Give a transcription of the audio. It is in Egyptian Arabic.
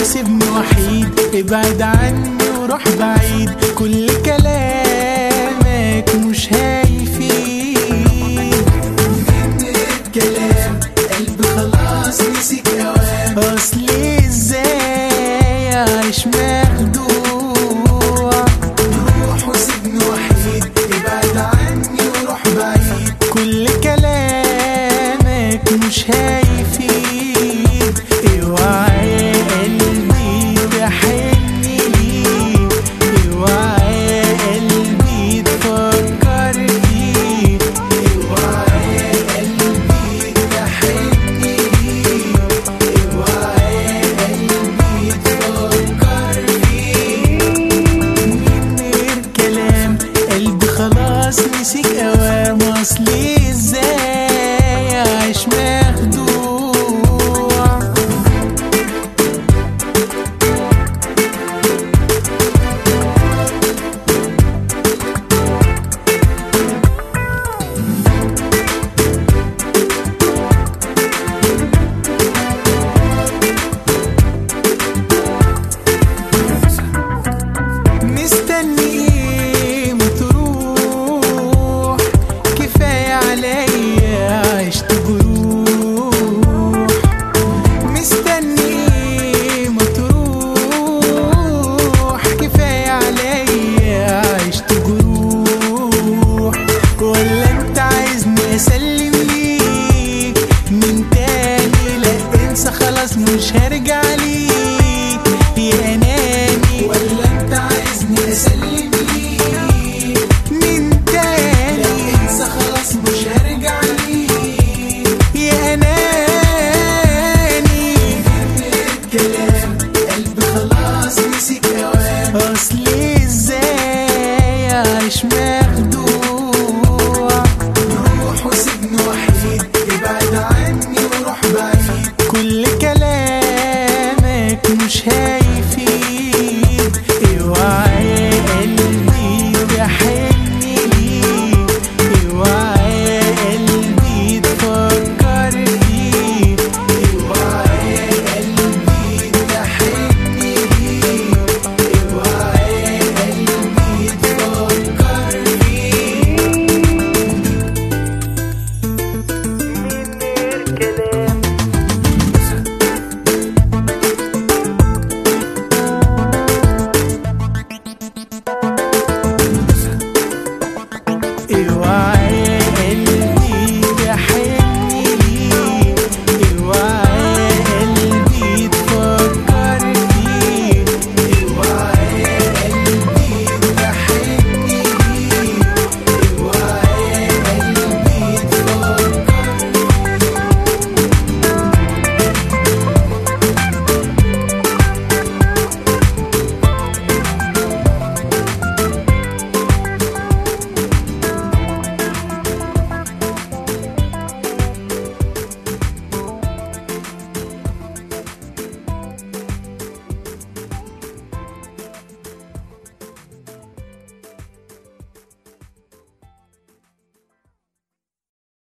وسيبني وحيد ابعد عني وروح بعيد كل كلامك مش هيفيد كلام قلبي خلاص مسك اوام اصلي ازاي اعيش مخدوع روح وسيبني وحيد ابعد عني وروح بعيد كل كلامك مش هيفيد اوعى يا قلبي تحني ليه اوعى يا قلبي تفكر فيه اوعى يا قلبي تحني اوعى يا قلبي تفكر فيه من غير كلام قلبي خلاص مسك اوام اصلي ازاي اعيش مخدوع مستني ايه ما تروح كفاية عليا عشت جروح مستني ايه ما تروح كفاية عليا عشت جروح ولا انت عايزني اسلم ليك من تاني لا انسى خلاص مش هرجع ليك يا اناني ولا انت عايزني اسلم ليك من تاني انسى خلاص مش هرجع ليك يا اناني كلام قلبي خلاص مسك اوام اصلي ازاي اعيش مخدوع روح وسيبني وحيد ابعد عني وروح بعيد كل كلامك مش هي